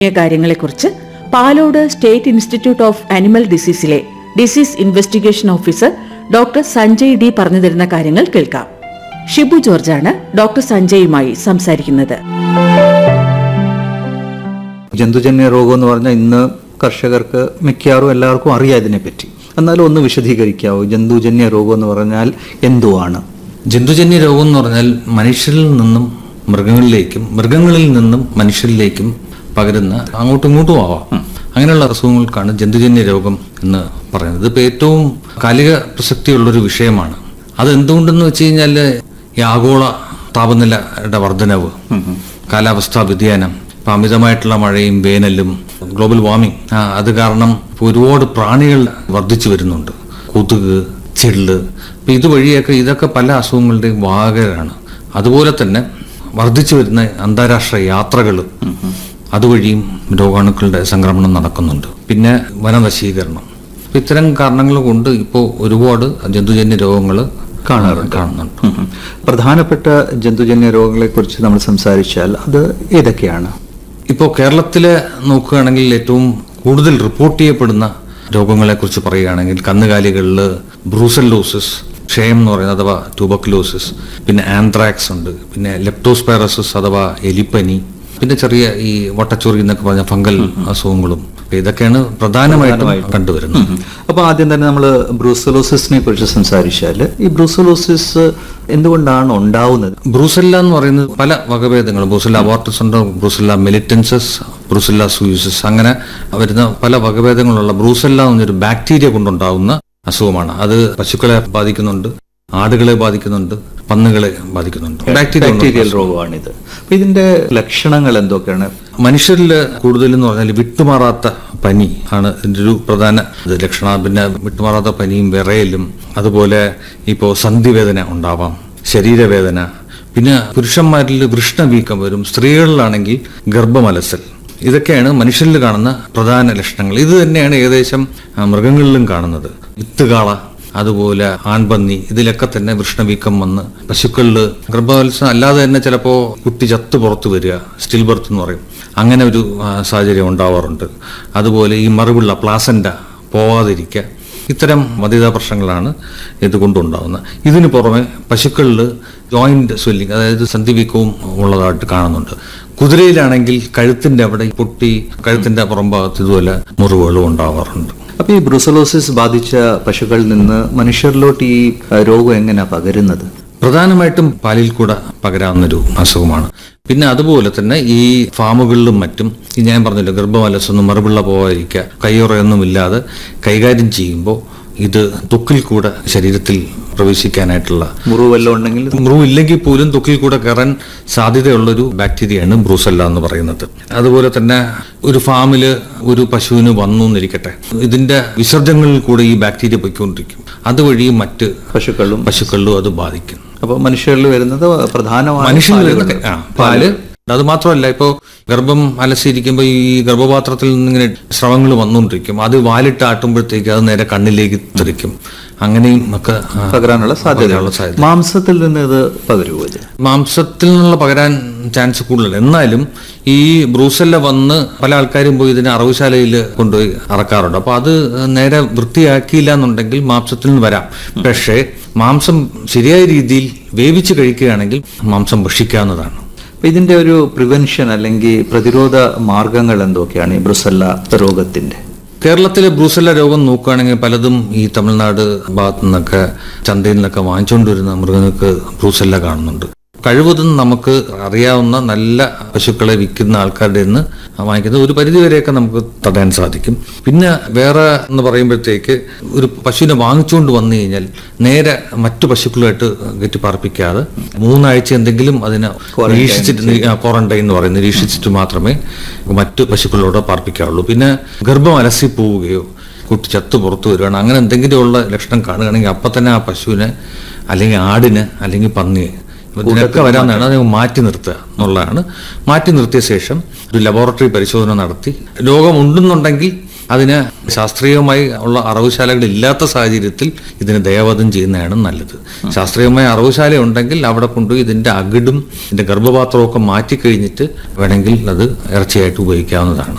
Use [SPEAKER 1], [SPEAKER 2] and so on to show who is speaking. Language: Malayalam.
[SPEAKER 1] കാര്യങ്ങളെക്കുറിച്ച് Palode state institute of animal ഡിസീസിലെ disease investigation officer doctor Sanjay D പറഞ്ഞു തരുന്ന കാര്യങ്ങൾ കേൾക്കാം ഷിബു ജോർജാണ് ഡോക്ടർ സഞ്ജയുമായി സംസാരിക്കുന്നത്
[SPEAKER 2] ജന്തുജന്യ രോഗം എന്ന് പറഞ്ഞാൽ ഇന്ന് കർഷകർക്ക് മിക്കവാറും എല്ലാവർക്കും അറിയാം ഇതിനെപ്പറ്റി എന്നാലും ഒന്ന് വിശദീകരിക്കാവോ ജന്തുജന്യ രോഗം എന്ന് പറഞ്ഞാൽ എന്തുവാണ്
[SPEAKER 3] ജന്തുജന്യ രോഗം എന്ന് പറഞ്ഞാൽ മനുഷ്യരിൽ നിന്നും മൃഗങ്ങളിലേക്കും മൃഗങ്ങളിൽ നിന്നും മനുഷ്യരിലേക്കും പകരുന്ന അങ്ങോട്ടും ഇങ്ങോട്ടും ആവാം അങ്ങനെയുള്ള അസുഖങ്ങൾക്കാണ് ജന്തുജന്യ രോഗം എന്ന് പറയുന്നത് ഇതിപ്പോൾ ഏറ്റവും കാലിക പ്രസക്തിയുള്ളൊരു വിഷയമാണ് അത് എന്തുകൊണ്ടെന്ന് വെച്ച് കഴിഞ്ഞാൽ ഈ ആഗോള താപനിലയുടെ വർധനവ് കാലാവസ്ഥാ വ്യതിയാനം ഇപ്പം അമിതമായിട്ടുള്ള മഴയും വേനലും ഗ്ലോബൽ വാർമിംഗ് അത് കാരണം ഇപ്പൊ ഒരുപാട് പ്രാണികൾ വർദ്ധിച്ചു വരുന്നുണ്ട് കൊതുക് ചെള്ള് അപ്പം ഇതുവഴിയൊക്കെ ഇതൊക്കെ പല അസുഖങ്ങളുടെയും വാഹകരാണ് അതുപോലെ തന്നെ വർദ്ധിച്ചു വരുന്ന അന്താരാഷ്ട്ര യാത്രകൾ അതുവഴിയും രോഗാണുക്കളുടെ സംക്രമണം നടക്കുന്നുണ്ട് പിന്നെ വനനശീകരണം അപ്പം ഇത്തരം കാരണങ്ങൾ കൊണ്ട് ഇപ്പോൾ ഒരുപാട് ജന്തുജന്യ രോഗങ്ങൾ
[SPEAKER 2] കാണാറുണ്ട്.
[SPEAKER 3] കാണുന്നുണ്ട്
[SPEAKER 2] ഉം. പ്രധാനപ്പെട്ട ജന്തുജന്യ രോഗങ്ങളെക്കുറിച്ച് നമ്മൾ സംസാരിച്ചാൽ അത് ഏതൊക്കെയാണ്
[SPEAKER 3] ഇപ്പോൾ കേരളത്തിലെ നോക്കുകയാണെങ്കിൽ ഏറ്റവും കൂടുതൽ റിപ്പോർട്ട് ചെയ്യപ്പെടുന്ന രോഗങ്ങളെക്കുറിച്ച് പറയുകയാണെങ്കിൽ കന്നുകാലികളിൽ ബ്രൂസല്ലോസിസ് ക്ഷയം എന്ന് പറയുന്നത് അഥവാ ട്യൂബക്ലോസിസ് പിന്നെ ആന്ത്രാക്സ് ഉണ്ട് പിന്നെ ലെപ്റ്റോസ്പൈറസിസ് അഥവാ എലിപ്പനി പിന്നെ ചെറിയ ഈ വട്ടച്ചൊറി എന്നൊക്കെ പറഞ്ഞ ഫംഗൽ അസുഖങ്ങളും അപ്പൊ ഇതൊക്കെയാണ് പ്രധാനമായിട്ടും കണ്ടുവരുന്നത്
[SPEAKER 2] അപ്പോൾ ആദ്യം തന്നെ നമ്മൾ ബ്രൂസലോസിസിനെ കുറിച്ച് സംസാരിച്ചാൽ ഈ ബ്രൂസലോസിസ് എന്തുകൊണ്ടാണ് ഉണ്ടാവുന്നത്
[SPEAKER 3] ബ്രൂസെല്ല എന്ന് പറയുന്നത് പല വകഭേദങ്ങൾ ബ്രൂസെല്ല അബോർട്ടസ് ഉണ്ട് ബ്രൂസെല്ല മിലിറ്റൻസസ് ബ്രൂസെല്ല സൂയിസസ് അങ്ങനെ വരുന്ന പല വകഭേദങ്ങളുള്ള ബ്രൂസെല്ല എന്നൊരു ബാക്ടീരിയ കൊണ്ടുണ്ടാവുന്ന അസുഖമാണ് അത് പശുക്കളെ ബാധിക്കുന്നുണ്ട് ആടുകളെ ബാധിക്കുന്നുണ്ട് പന്നുകളെ ബാധിക്കുന്നുണ്ട് ബാക്ടീരിയ
[SPEAKER 2] ബാക്ടീരിയൽ രോഗമാണിത് അപ്പൊ ഇതിന്റെ ലക്ഷണങ്ങൾ എന്തൊക്കെയാണ്
[SPEAKER 3] മനുഷ്യരിൽ കൂടുതൽ എന്ന് പറഞ്ഞാൽ വിട്ടുമാറാത്ത പനി ആണ് ഇതിന്റെ ഒരു പ്രധാന ഇത് ലക്ഷണം പിന്നെ വിട്ടുമാറാത്ത പനിയും വിറയലും അതുപോലെ ഇപ്പോൾ സന്ധിവേദന ഉണ്ടാവാം ശരീരവേദന പിന്നെ പുരുഷന്മാരിൽ വൃഷ്ണവീക്കം വരും സ്ത്രീകളിലാണെങ്കിൽ ഗർഭമലസൽ ഇതൊക്കെയാണ് മനുഷ്യരിൽ കാണുന്ന പ്രധാന ലക്ഷണങ്ങൾ ഇത് തന്നെയാണ് ഏകദേശം ആ, മൃഗങ്ങളിലും കാണുന്നത് വിത്തുകാള അതുപോലെ ആൺപന്നി ഇതിലൊക്കെ തന്നെ വൃഷ്ണവീക്കം വന്ന് പശുക്കളിൽ ഗർഭവത്സം അല്ലാതെ തന്നെ ചിലപ്പോൾ കുട്ടി ചത്ത് പുറത്ത് വരിക സ്റ്റിൽ ബർത്ത് എന്ന് പറയും അങ്ങനെ ഒരു ആ, സാഹചര്യം ഉണ്ടാവാറുണ്ട് അതുപോലെ ഈ മറുപിള്ള പ്ലാസൻ്റ പോവാതിരിക്കുക ഇത്തരം വധിതാ പ്രശ്നങ്ങളാണ് ഇതുകൊണ്ടുണ്ടാകുന്നത് ഇതിന് പുറമെ പശുക്കളിൽ ജോയിന്റ് സ്വെല്ലിങ് അതായത് സന്ധിവീക്കവും ഉള്ളതായിട്ട് കാണുന്നുണ്ട് കുതിരയിലാണെങ്കിൽ കഴുത്തിന്റെ അവിടെ പൊട്ടി കഴുത്തിന്റെ പുറംഭാഗത്ത് ഇതുപോലെ മുറിവുകളും ഉണ്ടാവാറുണ്ട്
[SPEAKER 2] അപ്പൊ ഈ ബ്രൂസലോസിസ് ബാധിച്ച പശുക്കളിൽ നിന്ന് മനുഷ്യരിലോട്ട് ഈ അഹ്, രോഗം എങ്ങനെയാ പകരുന്നത്
[SPEAKER 3] പ്രധാനമായിട്ടും പാലിൽ കൂടെ പകരാവുന്നൊരു അസുഖമാണ് പിന്നെ അതുപോലെ തന്നെ ഈ ഫാമുകളിലും മറ്റും ഈ ഞാൻ പറഞ്ഞല്ലോ ഗർഭമലസൊന്നും മറുപിള്ള പോകാതിരിക്കുക കയ്യുറയൊന്നും ഇല്ലാതെ കൈകാര്യം ചെയ്യുമ്പോൾ ഇത് തൊക്കിൽ കൂടെ ശരീരത്തിൽ പ്രവേശിക്കാനായിട്ടുള്ള
[SPEAKER 2] മുറിവെല്ലാം ഉണ്ടെങ്കിൽ
[SPEAKER 3] മുറിവ് ഇല്ലെങ്കിൽ പോലും തൊക്കിൽ കൂടെ കയറാൻ സാധ്യതയുള്ളൊരു ബാക്ടീരിയയാണ് ബ്രൂസല്ല എന്ന് പറയുന്നത് അതുപോലെ തന്നെ ഒരു ഫാമിൽ ഒരു പശുവിന് വന്നു എന്നിരിക്കട്ടെ ഇതിന്റെ വിസർജനങ്ങളിൽ കൂടെ ഈ ബാക്ടീരിയ പൊയ്ക്കൊണ്ടിരിക്കും അതുവഴി മറ്റ്
[SPEAKER 2] പശുക്കളും
[SPEAKER 3] പശുക്കളിലും അത് ബാധിക്കും
[SPEAKER 2] അപ്പൊ മനുഷ്യരിൽ വരുന്നത് പ്രധാനമായും
[SPEAKER 3] മനുഷ്യന്
[SPEAKER 2] പാല്
[SPEAKER 3] വരുന്ന
[SPEAKER 2] കൊണ്ട്.
[SPEAKER 3] ആ, പാല് അത് മാത്രമല്ല ഇപ്പോൾ ഗർഭം അലസിയിരിക്കുമ്പോൾ ഈ ഗർഭപാത്രത്തിൽ നിന്നിങ്ങനെ സ്രവങ്ങൾ വന്നുകൊണ്ടിരിക്കും അത് വാലിട്ട് ആട്ടുമ്പോഴത്തേക്ക് അത് നേരെ കണ്ണിലേക്ക് തെറിക്കും അങ്ങനെയും ഒക്കെ ആ,
[SPEAKER 2] പകരാനുള്ള സാധ്യത
[SPEAKER 3] പകരാനുള്ള സാധ്യത
[SPEAKER 2] മാംസത്തിൽ നിന്ന് ഇത് പകരുമോ ഇത്
[SPEAKER 3] മാംസത്തിൽ നിന്നുള്ള പകരാൻ ചാൻസ് കൂടുതൽ എന്നാലും ഈ ബ്രൂസെല്ല വന്ന് പല ആൾക്കാരും പോയി ഇതിനെ അറവുശാലയിൽ കൊണ്ടുപോയി അറക്കാറുണ്ട് അപ്പോൾ അത് നേരെ വൃത്തിയാക്കിയില്ല എന്നുണ്ടെങ്കിൽ മാംസത്തിൽ നിന്ന് വരാം പക്ഷേ മാംസം ശരിയായ രീതിയിൽ വേവിച്ച് കഴിക്കുകയാണെങ്കിൽ മാംസം ഭക്ഷിക്കാവുന്നതാണ്
[SPEAKER 2] അപ്പൊ ഇതിന്റെ ഒരു പ്രിവെൻഷൻ അല്ലെങ്കിൽ പ്രതിരോധ മാർഗങ്ങൾ എന്തൊക്കെയാണ് ഈ ബ്രുസല്ല രോഗത്തിന്റെ
[SPEAKER 3] കേരളത്തിലെ ബ്രൂസെല്ല രോഗം നോക്കുകയാണെങ്കിൽ പലതും ഈ തമിഴ്നാട് ഭാഗത്തു നിന്നൊക്കെ ചന്തയിൽ നിന്നൊക്കെ വാങ്ങിച്ചുകൊണ്ടുവരുന്ന മൃഗങ്ങൾക്ക് ബ്രൂസെല്ല കാണുന്നുണ്ട് കഴിവതും നമുക്ക് അറിയാവുന്ന നല്ല പശുക്കളെ വിൽക്കുന്ന ആൾക്കാരുടെ നിന്ന് വാങ്ങിക്കുന്നത് ഒരു പരിധിവരെയൊക്കെ നമുക്ക് തടയാൻ സാധിക്കും പിന്നെ വേറെ എന്ന് പറയുമ്പോഴത്തേക്ക് ഒരു പശുവിനെ വാങ്ങിച്ചുകൊണ്ട് വന്നു കഴിഞ്ഞാൽ നേരെ മറ്റു പശുക്കളുമായിട്ട് കെട്ടി പാർപ്പിക്കാതെ മൂന്നാഴ്ച എന്തെങ്കിലും അതിനെ നിരീക്ഷിച്ചിട്ട് നിരീ- ആ, ക്വാറന്റൈൻ എന്ന് പറയും നിരീക്ഷിച്ചിട്ട് മാത്രമേ മറ്റു പശുക്കളോട് പാർപ്പിക്കാറുള്ളൂ പിന്നെ ഗർഭം അലസി പോവുകയോ കുട്ടി ചത്തു പുറത്തു വരികയാണ് അങ്ങനെ എന്തെങ്കിലുമുള്ള ലക്ഷണം കാണുകയാണെങ്കിൽ അപ്പം തന്നെ ആ പശുവിനെ അല്ലെങ്കിൽ ആടിന് അല്ലെങ്കിൽ പന്നിയെ ഇതിനൊക്കെ വരാമെന്നാണ് അത് മാറ്റി നിർത്തുക എന്നുള്ളതാണ് മാറ്റി നിർത്തിയ ശേഷം ഒരു ലബോറട്ടറി പരിശോധന നടത്തി രോഗമുണ്ടെന്നുണ്ടെങ്കിൽ അതിന് ശാസ്ത്രീയമായി ഉള്ള അറവുശാലകൾ ഇല്ലാത്ത സാഹചര്യത്തിൽ ഇതിന് ദയാവധം ചെയ്യുന്നതാണ് നല്ലത് ശാസ്ത്രീയമായ അറവുശാല ഉണ്ടെങ്കിൽ അവിടെ കൊണ്ടുപോയി ഇതിന്റെ അകിടും ഇതിന്റെ ഗർഭപാത്രവും ഒക്കെ മാറ്റി കഴിഞ്ഞിട്ട് വേണമെങ്കിൽ അത് ഇറച്ചിയായിട്ട് ഉപയോഗിക്കാവുന്നതാണ്